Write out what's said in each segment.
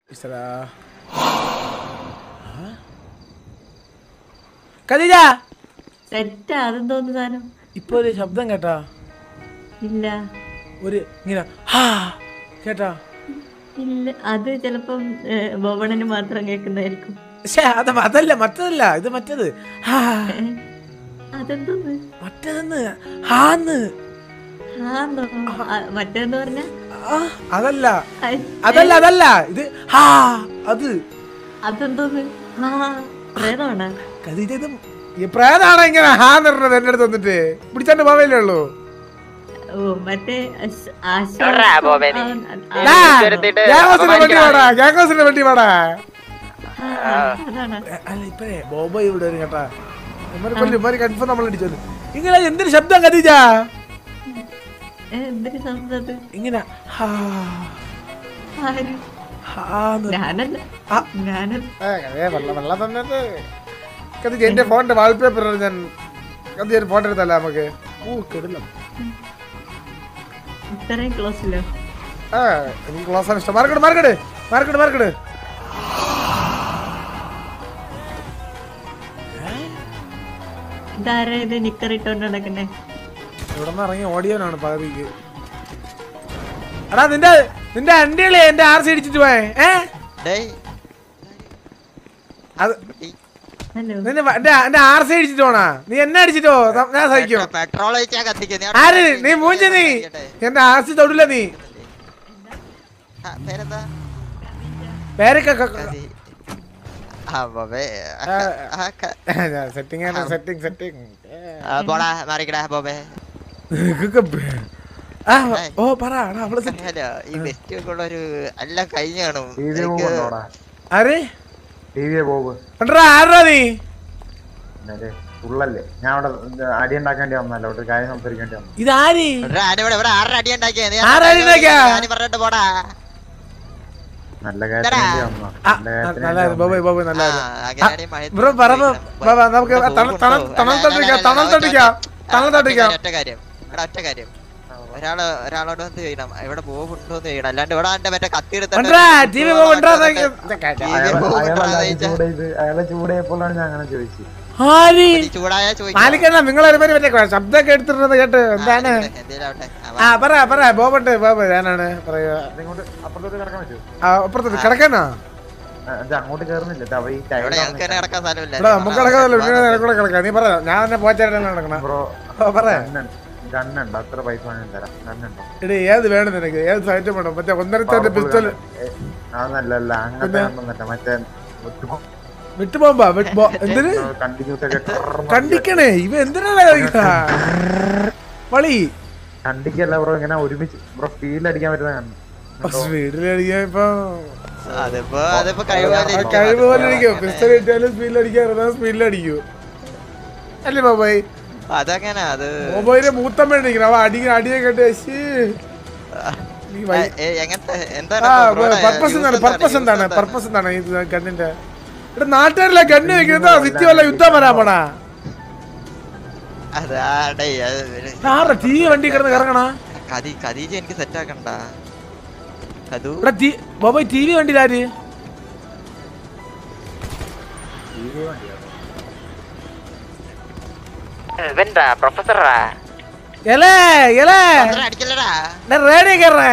ഈശ്വരാ. ആ? ഖദീജ സെറ്റാ അതെന്തോന്ന് സാധനം ഇപ്പൊ ഒരു ശബ്ദം കേട്ടാ ഇല്ല ഒരു ഇങ്ങനെ ഹാ കേട്ടാ ഇല്ല അത് ചിലപ്പം ബോബണന് മാത്രം കേൾക്കുന്നതായിരിക്കും പക്ഷേ അത് അതല്ല മറ്റതല്ല ഇത് മറ്റത് ഹാ ഏ, അതെന്തോന്ന് മറ്റതെന്ന് ഹാന്ന് ആന്നോ ആ, മറ്റേന്ന് പറഞ്ഞ ആ, അതല്ല അതല്ല അതല്ല ഇത് ഹാ അത് അതെന്തോന്ന് ആ പ്രേതമാണ് ഖദീജ ഇത് ഈ പ്രേതാണോ ഇങ്ങനെ ഹാ പറഞ്ഞത് എന്റെ അടുത്ത് വന്നിട്ട് പിടിച്ചോണ്ട് പോവല്ലേ ഉള്ളൂ ഓ മറ്റേ അശ്- ആശ- എവിടെടാ ബോബേ നീ? ആ, ആ, ഡാ, എടുത്തിട്ട് ഗ്യാങ്ങോസിന്റെ വണ്ടി വാടാ ഗ്യാങ്ങോസിന്റെ വണ്ടി വാടാ ആ, അതാണ് എ, അല്ല ഇപ്പഴേ ബോബോ ഇവിടെ വരും കേട്ടാ ഇവന്മാര് കൊല്ലും ഇവന്മാര് കൺഫേം നമ്മൾ അടിച്ചത് ഇങ്ങനെ എന്തൊരു ശബ്ദം ഖദീജ ഏ, എന്തൊരു സംഭവത് ഇങ്ങനെ ഹാ ആര് ഹാന്ന് ഞാനല്ല ആ. ഞാനല്ല ഏ, കഥയെ വെള്ളം വെള്ളം തന്നിട്ട് ഖദീജ എന്റെ ഫോണിന്റെ വാൾപേപ്പർ ഞാൻ ഖദീജ ഒരു ഫോട്ടോ എടുത്തല്ല നമുക്ക് ഓ കിടിലം ഇത്രയും ക്ലോസിലോ ആ എനിക്ക് ക്ലോസ് ആണ് ഇഷ്ടം മാർക്കട് മാർക്കട് മാർക്കട് മാർക്കട് ഇതാരാ ഇത് നിക്കറിട്ടോണ്ട് നടക്കണേ ഇവിടെ നിന്ന് ഇറങ്ങി ഓടിയവനാണ് പകുതിക്ക് എടാ നിന്റെ നിന്റെ അണ്ടികളെ എന്റെ ആർ സി അടിച്ചിട്ട് പോയേ ഏ ഡേയ് അത് ഹലോ നിന്നെ വ- എന്റെ എന്റെ ആർ സി അടിച്ചിട്ട് പോണാ നീ എന്നെ അടിച്ചിട്ടോ ത- ഞാൻ സഹിക്കും പെട്രോൾ ഒഴിച്ചാ കത്തിക്കും നീ അവിടെ ആര് കത്തിക്ക്. നീ മൂഞ്ച നീ കത്തിക്കട്ടെ. എന്റെ ആർ സി തൊടില്ല നീ ആ, പേരെന്താ പേരൊക്കെ ക- ക- കതി. ആ, ബോബേ. ആ, ആ, ക- ഞാൻ സെറ്റിംഗ് ആണ് സെറ്റിംഗ് സെറ്റിംഗ് ആ, പോടാ മാറിക്കടാ ബോബേ ആ ഓ പറ എടാ, അവള് set- ഹലോ ഈ വെസ്റ്റ് ഒക്കെ ഉള്ള ഒരു എല്ലാം കഴിഞ്ഞു കാണും ടി വി എനിക്ക് പോകുന്നുണ്ടോടാ ആര് ടി വി പോകും കണ്ടാ ആരാ നീ ഉള്ളല്ലേ ഞാൻ അവിടെ ഇത് അടി ഉണ്ടാക്കാൻ വേണ്ടി വന്നല്ലോ ഒരു കാര്യം സംസാരിക്കേണ്ടി വന്നു ഇതാര് ഇവിടെ ആന ഇവിടെ ഇവിടെ ആറര അടി ഉണ്ടാക്കിയ നീ ആറര അടി ഉണ്ടാക്കിയാ? ഞാൻ പറഞ്ഞിട്ട് പോടാ നല്ല കാര്യത്തിന് വേണ്ടി വന്നോ ആ, നല്ല കാര്യത്തിന് നല്ലായിരുന്നു ബോബോയ് ബോബോയ് ആ, നല്ലായിരുന്നു അങ്ങനെയാണെങ്കിൽ മഴയത്ത് ബ്രോ പറമ്പോ പോയി ബാബാ നമുക്ക് ഇവിടെ തണൽ പോകുന്നുണ്ടോ? തണൽ തണൽ അല്ല, തട്ടിക്കാം അല്ല, തണൽ അല്ല, തട്ടിക്കാം ഒറ്റ- തണൽ ഒറ്റ തട്ടിക്കാം കാര്യം, ഒറ്റ കാര്യം എടാ ഒറ്റ കാര്യം ഒരാള് ഒരാളോട് വന്ന് ചെയ്യണം ഇവിടെ പോകുന്നുണ്ടോ എന്ന് ചെയ്യണം അല്ലാണ്ട് ഇവിടെ എന്റെ മറ്റേ കത്തി കൊണ്ടുവാ, TV കൊണ്ടുവാ, ഇതൊക്കെ- അയാളെ അയാളല്ല ഈ ചൂട് ഇത് അയാളെ ചൂടായപ്പോഴാണ് ഞാൻ അങ്ങനെ ചോദിച്ചത് ആര് ചൂടായ ചോദിക്കാം മാലിക്കല്ല നിങ്ങൾ ഒരുപാട് മറ്റേ ശബ്ദമൊക്കെ എടുത്തിരുന്നത് കേട്ട് എന്താണ് എന്തേലാവട്ടെ ആ പറ പറ ബോബണ്ട് ബോബ് ഞാനാണ് പറയുക ഇങ്ങോട്ട് അപ്പുറത്തോട്ട് കിടക്കാൻ പറ്റുമോ ആ അപ്പുറത്ത് കിടക്കാനാ ആ, ഇത് അങ്ങോട്ട് കയറുന്നില്ല ഇത് അവ ഈ ഇവിടെ ഞങ്ങൾക്ക് തന്നെ കിടക്കാൻ സ്ഥലമില്ല ഇവിടെ നമുക്ക് കിടക്കാതല്ലോ ഇവിടെ നിനക്കൂടെ കിടക്കാം നീ പറ ഞാൻ തന്നെ പോച്ചായിട്ടാണ് നടക്കണ ബ്രോ ഓ, പറ ഗണ്ണുണ്ട് അത്ര പൈസ വേണം തരാം ഗണ്ണുണ്ടോ എടേ ഏത് വേണം നിനക്ക് ഏത് സൈറ്റും വേണം മറ്റേ ഒന്നരത്തെ പിസ്റ്റല് അതൊന്നല്ല അല്ല അങ്ങനത്തെ ഗണ്ണൊന്നല്ല മറ്റേ വിട്ടുപോകുമ്പോ എന്തിന് കണ്ടിന്യൂസ് ഒക്കെ ട്രർന്ന് കണ്ടിക്കണേ ഇവ എന്തിനാണ് കളിക്കുന്ന വളി കണ്ടിക്കല്ല ബ്രോ ഇങ്ങനെ ഒരുമിച്ച് ബ്രോ ഫീൽ അടിക്കാൻ പറ്റുന്ന കണ്ണ് സ്പീഡിലടിക്കാൻ ഇപ്പൊ അതിപ്പോ അതിപ്പോ കഴിവുപോലെ ആ കഴിവ് പോലെ അടിക്കും പിസ്റ്റൽ ഇട്ടാലും സ്പീഡിൽ അടിക്കാൻ സ്പീഡിൽ അടിക്കൂ അല്ലേ ബോബോയ് അതങ്ങനെ അത് ബോബോയിന്റെ മൂത്തമ്മ അടിക്കണം അവ അടി അടിയെ കേട്ട് ശ്ശീ. നീ വൈ- ഏ, എങ്ങനത്തെ എന്താണ് ആ ഇപ്പൊ ബ്രോയുടെ പർപ്പസ് എന്താണ് use പർപ്പസ് എന്താണ് use പർപ്പസ് എന്താണ് ഇത് ഗണ്ണിന്റെ ഇവിടെ നാട്ടുകാരിലെ ഗണ്ണ് വെക്കുന്നത് സിറ്റി വല്ല യുദ്ധം വരാൻ പോണാ അതാടേ അത് ആരുടെ ടീ വണ്ടി കിടന്ന് കറങ്ങണ കതി കതീജ എനിക്ക് സെറ്റ് ആക്കണ്ട കതു ഇവിടെ ടീ ബോബോയ് ടി വി വണ്ടിയിലാര് ഇവന്റാ പ്രൊഫസറാ എലേ എലേ അടിക്കല്ലടാ ഞാൻ റേഡിയോ കയറേ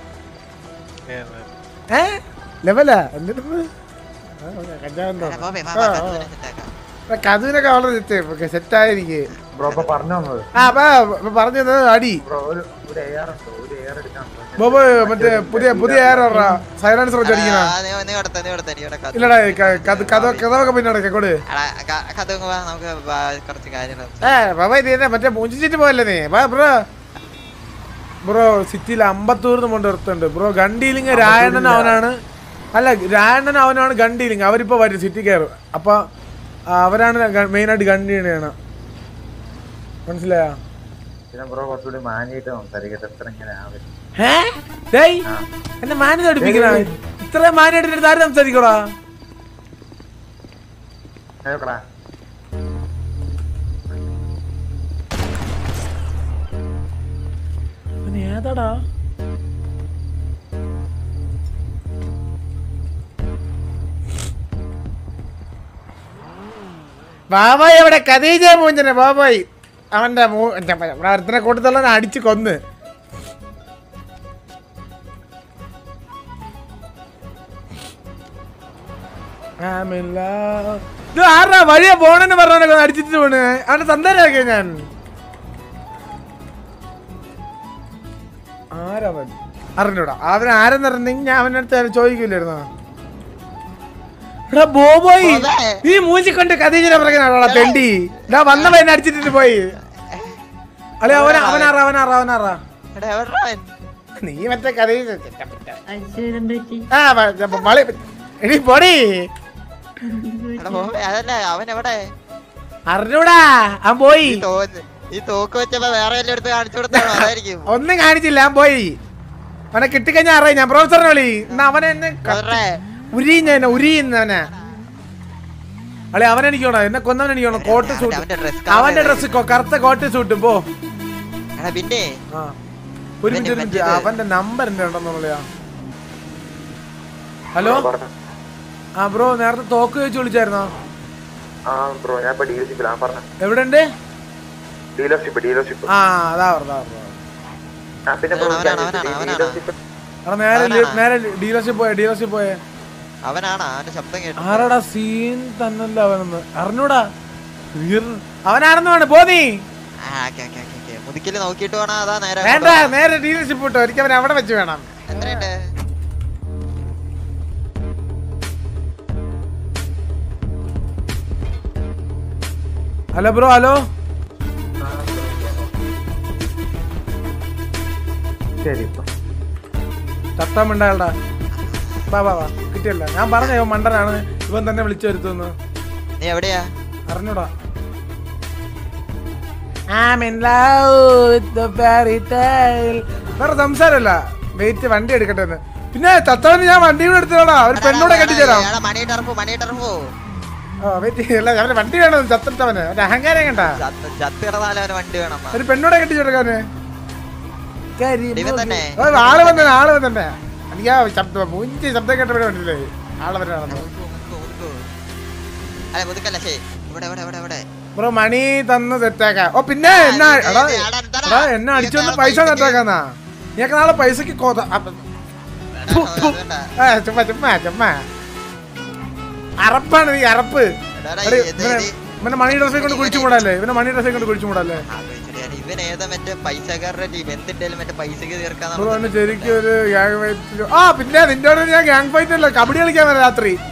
ഏ ലെവലാ എന്നിട്ട് കഞ്ചാവുണ്ടോ ബോബേ വാ ആ, വാ ആ. കതുവിനെ set ആക്കാം. കതുവിനൊക്കെ വളരെ സെറ്റായിരിക്കേ ബ്രോ ഇപ്പൊ പറഞ്ഞു വന്നത് ആ അപ്പൊ ഇപ്പൊ പറഞ്ഞത് അടി ബ്രോ ഒരു ഒരു എയർ ഉണ്ടോ ഒരു എയർ എടുക്കാൻ ബോബോ മറ്റേ പുതിയ പുതിയ ഏറെ സൈലൻസർ വെച്ച് അടിക്കണ ആ, നീ നീ കൊടുത്ത നീ കൊടുത്ത നീ ഇവിടെ കതു ഇല്ലടാ ക- കഥ കഥ കഥവൊക്കെ പിന്നെ അടക്കെ കൊടു എടാ, ക- കതു ഇങ്ങ് വാ നമുക്ക് വാ, കുറച്ച് കാര്യങ്ങൾ ഏ ബാബാ നീ എന്നെ മറ്റേ മൂഞ്ചിച്ചിട്ട് പോയല്ലേ നീ വാ ബ്രോ ബ്രോ സിറ്റിയിൽ അമ്പത്തൂർന്ന് കൊണ്ട് നിർത്തുന്നുണ്ട് ബ്രോ ഗണ്ടീലിങ് രായണ്ണൻ അവനാണ് അല്ല രായണ്ണൻ അവനാണ് ഗണ്ടീലിങ് അവരിപ്പോ വരും സിറ്റി കയറും അപ്പൊ ആ, അവരാണ് മെയിനായിട്ട് ഗണ്ടീണാണ് മനസ്സിലായോ പിന്നെ ബ്രോ കുറച്ചുകൂടി മാനിയായിട്ട് സംസാരിക്കട്ടെ എത്ര ഇങ്ങനെ ആവില്ല ഏ ഡേയ് എന്നെ മാന്യത പഠിപ്പിക്കണ ഇത്രയും മാന്യായിട്ട് ആര് സംസാരിക്കടാ കേക്കടാ പിന്നെ ഏതാടാ ബാബായി എവിടെ കതീജ മൂഞ്ചനെ ബാബായി അവന്റെ മൂ ഒരുത്തനെ കൂട്ടത്തുള്ള അടിച്ച് കൊന്ന് ആമില്ല. ഇത് ആരാ വഴിയെ പോണെന്ന് പറഞ്ഞവനൊക്കെ അടിച്ചിട്ട് പോണ് അവന്റെ തന്തരാക്കിയ ഞാൻ ആരവൻ അറിഞ്ഞൂടാ അവൻ ആരെന്ന് പറഞ്ഞെങ്കിൽ ഞാൻ അവൻ്റെ അടുത്ത് ചോദിക്കില്ലായിരുന്നോ എടാ ബോബോയ് ബോബേ. നീ മൂഞ്ചിക്കൊണ്ട് കഥീജിനെ പറയുന്ന തെണ്ടി ഇതാ വന്നവ എന്നെ അടിച്ചിട്ട് പോയി അളി അവന അവനാറാ അവനാറാ അവനാറാ എടാ എവിടെടാ അവൻ? നീ മറ്റേ കഥീജ അച്ഛനെന്ത് പറ്റി ആ വ- വ- വളി എടി പൊടി എടാ ബോബേ, അതല്ല അവൻ എവിടെ അറിഞ്ഞൂടാ അവൻ പോയി ഈ തോ- ഈ തോക്ക് വെച്ചപ്പോ വേറെ വല്ല എടുത്ത് കാണിച്ചു കൊടുത്താണോ അതായിരിക്കും ഒന്നും കാണിച്ചില്ല അവൻ പോയി അവനെ കിട്ടിക്കഴിഞ്ഞാ അറിയാം ഞാൻ പ്രൊഫസറിനെ വിളി എന്നാ അവനെ എന്നെ അവരുടെ ഉരിയുന്ന ഉരിയുന്നവനെ അളി അവൻ എനിക്ക് വേണം എന്നെ കൊന്നവൻ എനിക്ക് വേണം കോട്ട് അവന്റെ- സൂട്ട് അവന്റെ dress അവന്റെ colour ഡ്രസ് കറുത്ത കോട്ട് സൂട്ടും പോ എടാ പിന്നെ ആ ഒരു ഇവന് മിനിറ്റ് ഒരു മിനിറ്റ് മറ്റേത് അവന്റെ നമ്പർ എന്റെ ഉണ്ടെന്നുള്ളയാ ഹലോ പറഞ്ഞോ. ആ ബ്രോ നേരത്തെ തോക്ക് വെച്ച് വിളിച്ചായിരുന്നോ ആ ബ്രോ ഞാൻ ഇപ്പൊ ഡീലർഷിപ്പിലാണ് പറഞ്ഞ എവിടെ ഉണ്ട് ഡീലർഷിപ്പ് ഡീലർഷിപ്പ് ആ അതാ പറഞ്ഞ അതാ പറഞ്ഞ ആ പിന്നെ ബ്രോ അവനാണ്, അവനാണ്, അവനാണ്. ഡീലർഷിപ്പ് എടാ നേരെ അവനാണോ? നേരെ ഡീലർഷിപ്പ് പോയെ ഡീലർഷിപ്പ് പോയെ അവനാണ് അവന്റെ ശബ്ദം കേട്ടു ആരാടാ സീൻ തന്നല്ല അവനെന്ന് അറിഞ്ഞൂടാ വീർ- അവനാണെന്ന് വേണം പോ നീ ആ, ഓക്കേ, ഓക്കേ, ഓക്കേ, ഓക്കേ. മുതുക്കില് നോക്കിയിട്ട് വേണം അതാ നേരെ വേണ്ട കൊണ്ടുപോകാൻ. നേരെ ഡീലർഷിപ്പ് വിട്ടോ ഒരിക്കൽ അവൻ അവിടെ വെച്ച് വേണം എത്രയുണ്ട് ഹലോ ബ്രോ ഹലോ ശരി ഇപ്പൊ തട്ടാൻ മിണ്ടാടാ വാ വാ വാ കിട്ടിയല്ല ഞാൻ പറഞ്ഞ ഇവൻ മണ്ടനാണ് ഇവൻ തന്നെ വിളിച്ചു വരുത്തുന്നു നീ എവിടെയാ അറിഞ്ഞൂടാ I'm in love with the fairy tale. വേറെ സംസാരമല്ല വെയിറ്റ് വണ്ടി എടുക്കട്ടെ എന്ന് പിന്നെ തത്തവന് ഞാൻ വണ്ടി കൂടെ എടുത്തോളാ ഒരു പെണ്ണൂടെ കെട്ടിച്ചേരാം എടാ, മണി ടർഫ് മണി ടർഫ് ആ വെയിറ്റ് അല്ല അവന് വണ്ടി വേണം ചത്തവന് അവന്റെ അഹങ്കാരം കണ്ട ചത്ത് ചത്ത് കിടന്നാലും അവന് വണ്ടി വേണം ഒരു പെണ്ണൂടെ കെട്ടിച്ചെടുക്കാന് ഇവൻ തന്നെ. ആള് വന്നെ ആള് വന്നെ എനിക്ക് ആ ശബ്ദം മൂഞ്ചി ശബ്ദം കേട്ടപ്പോഴേ കണ്ടില്ലേ ആള് വരാണെന്ന് അല്ലെ മുതുക്കല്ല ശരി ഇവിടെ ഇവിടെ ഇവിടെ ഇവിടെ ബ്രോ മണി തന്ന് സെറ്റാക്കാം ഓ പിന്നെ എന്നാ ഇത് എടാ ഇത് ആടാ, എന്താടാ? എടാ എന്നെ അടിച്ചോണ്ട് ഇതൊക്കെ പൈസ പൈസക്ക് സെറ്റാക്കാന്നാ നീക്ക് നാളെ പൈസക്ക് കോത അപ്പ- എടാ, ഫു, ഫു. അതുകൊണ്ടാ. ആ, ചുമ്മാ ചുമ്മാ ചുമ്മാ അറപ്പാണ് നീ അറപ്പ് എടാ, എടാ, എടി, ഇത് ഇവനെ ഇത് ഇവനെ മണി ഡ്രസ്സെ കൊണ്ട് കുഴിച്ചു മൂടല്ലേ ഇവനെ മണി ഡ്രസ്സെ കൊണ്ട് കുഴിച്ചു മൂടല്ലേ ആ, വിളിച്ചിട്ട് ഇവൻ ഏതാ മറ്റേ പൈസക്കാരുടെ ടീം എന്തിന്റെ മറ്റേ പൈസക്ക് തീർക്കാൻ ബ്രോ എന്നെ ശരിക്കും ഒരു ഗ്യാങ് ഫൈറ്റ് ആ പിന്നെ നിന്റെ ഞാൻ ഗ്യാങ് ഫൈറ്റ് അല്ല കബഡി കളിക്കാൻ വരാം രാത്രി